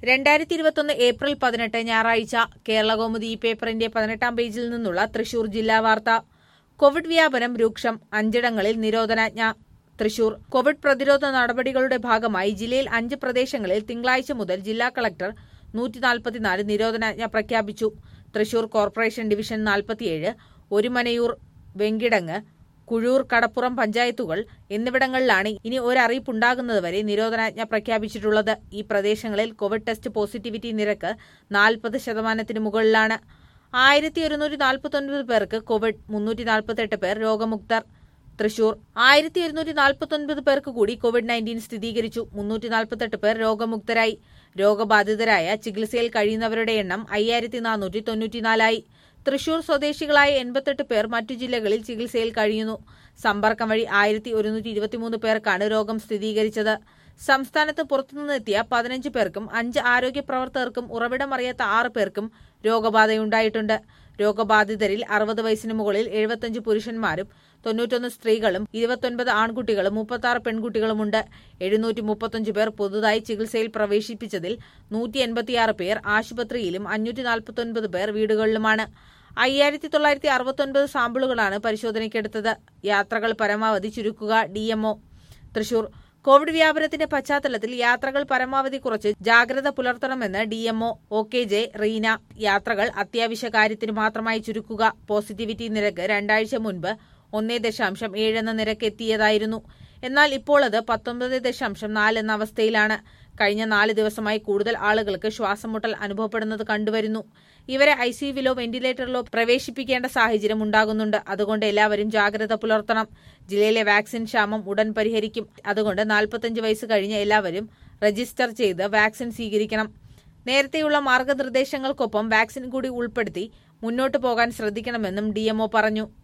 രണ്ടായിരത്തി ഇരുപത്തൊന്ന് ഏപ്രിൽ പതിനെട്ട് ഞായറാഴ്ച കേരളകൗമുദി ഈ പേപ്പറിന്റെ പതിനെട്ടാം പേജിൽ നിന്നുള്ള തൃശൂർ ജില്ലാ വാർത്ത കോവിഡ് വ്യാപനം രൂക്ഷം അഞ്ചിടങ്ങളിൽ നിരോധനാജ്ഞ തൃശൂർ കോവിഡ് പ്രതിരോധ നടപടികളുടെ ഭാഗമായി ജില്ലയിൽ അഞ്ച് പ്രദേശങ്ങളിൽ തിങ്കളാഴ്ച മുതൽ ജില്ലാ കളക്ടർ നൂറ്റി നാൽപ്പത്തിനാല് നിരോധനാജ്ഞ പ്രഖ്യാപിച്ചു തൃശൂർ കോർപ്പറേഷൻ ഡിവിഷൻ നാൽപ്പത്തിയേഴ് ഒരുമനയൂർ വെങ്കിടങ്ങ് കുഴൂർ കടപ്പുറം പഞ്ചായത്തുകൾ എന്നിവിടങ്ങളിലാണ് ഇനി ഒരറിയിപ്പുണ്ടാകുന്നതുവരെ നിരോധനാജ്ഞ പ്രഖ്യാപിച്ചിട്ടുള്ളത് ഈ പ്രദേശങ്ങളിൽ കോവിഡ് ടെസ്റ്റ് പോസിറ്റിവിറ്റി നിരക്ക് നാൽപ്പത് ശതമാനത്തിന് മുകളിലാണ് ആയിരത്തി ഒരുന്നൂറ്റി നാൽപ്പത്തൊൻപത് പേർക്ക് കോവിഡ് മുന്നൂറ്റി നാൽപ്പത്തെട്ട് പേർ രോഗമുക്തർ തൃശൂർ ആയിരത്തി ഒരുന്നൂറ്റി നാൽപ്പത്തൊൻപത് പേർക്ക് കൂടി കോവിഡ് നയൻറ്റീൻ സ്ഥിരീകരിച്ചു മുന്നൂറ്റി നാൽപ്പത്തെട്ട് പേർ രോഗമുക്തരായി രോഗബാധിതരായ ചികിത്സയിൽ കഴിയുന്നവരുടെ എണ്ണം അയ്യായിരത്തി നാനൂറ്റി തൊണ്ണൂറ്റിനാലായി തൃശൂർ സ്വദേശികളായ എൺപത്തെട്ട് പേർ മറ്റു ജില്ലകളിൽ ചികിത്സയിൽ കഴിയുന്നു സമ്പർക്കം വഴി ആയിരത്തി ഒരുന്നൂറ്റി ഇരുപത്തിമൂന്ന് പേർക്കാണ് രോഗം സ്ഥിരീകരിച്ചത് സംസ്ഥാനത്ത് പുറത്തുനിന്നെത്തിയ പതിനഞ്ച് പേർക്കും അഞ്ച് ആരോഗ്യ പ്രവർത്തകർക്കും ഉറവിടമറിയാത്ത ആറ് പേർക്കും രോഗബാധയുണ്ടായിട്ടുണ്ട് രോഗബാധിതരിൽ അറുപത് വയസ്സിന് മുകളിൽ എഴുപത്തഞ്ച് പുരുഷന്മാരും തൊണ്ണൂറ്റൊന്ന് സ്ത്രീകളും ഇരുപത്തൊൻപത് ആൺകുട്ടികളും മുപ്പത്തി പെൺകുട്ടികളുമുണ്ട് എഴുന്നൂറ്റി മുപ്പത്തഞ്ച് പേർ പുതുതായി ചികിത്സയിൽ പ്രവേശിപ്പിച്ചതിൽ നൂറ്റി എൺപത്തിയാറ് പേർ ആശുപത്രിയിലും അഞ്ഞൂറ്റി നാൽപ്പത്തൊൻപത് പേർ വീടുകളിലുമാണ് അയ്യായിരത്തി തൊള്ളായിരത്തി അറുപത്തൊൻപത് സാമ്പിളുകളാണ് പരിശോധനയ്ക്കെടുത്തത് യാത്രകൾ പരമാവധി ചുരുക്കുക ഡിഎംഒ തൃശൂർ കോവിഡ് വ്യാപനത്തിന്റെ പശ്ചാത്തലത്തിൽ യാത്രകൾ പരമാവധി കുറച്ച് ജാഗ്രത പുലർത്തണമെന്ന് DMO O K J Reena യാത്രകൾ അത്യാവശ്യ കാര്യത്തിന് മാത്രമായി ചുരുക്കുക പോസിറ്റിവിറ്റി നിരക്ക് രണ്ടാഴ്ച മുൻപ് ഒന്നേ ദശാംശം ഏഴ് എന്ന നിരക്ക് എത്തിയതായിരുന്നു എന്നാൽ ഇപ്പോൾ അത് പത്തൊമ്പത് ദശാംശം നാല് എന്ന അവസ്ഥയിലാണ് കഴിഞ്ഞ നാല് ദിവസമായി കൂടുതൽ ആളുകൾക്ക് ശ്വാസമുട്ടൽ അനുഭവപ്പെടുന്നത് കണ്ടുവരുന്നു ഇവരെ ഐസിയുവിലോ വെന്റിലേറ്ററിലോ പ്രവേശിപ്പിക്കേണ്ട സാഹചര്യം ഉണ്ടാകുന്നുണ്ട് അതുകൊണ്ട് എല്ലാവരും ജാഗ്രത പുലർത്തണം ജില്ലയിലെ വാക്സിൻ ക്ഷാമം ഉടൻ പരിഹരിക്കും അതുകൊണ്ട് നാൽപ്പത്തഞ്ച് വയസ്സ് കഴിഞ്ഞ എല്ലാവരും രജിസ്റ്റർ ചെയ്ത് വാക്സിൻ സ്വീകരിക്കണം നേരത്തെയുള്ള മാർഗനിർദ്ദേശങ്ങൾക്കൊപ്പം വാക്സിൻ കൂടി ഉൾപ്പെടുത്തി മുന്നോട്ടു പോകാൻ ശ്രദ്ധിക്കണമെന്നും ഡിഎംഒ പറഞ്ഞു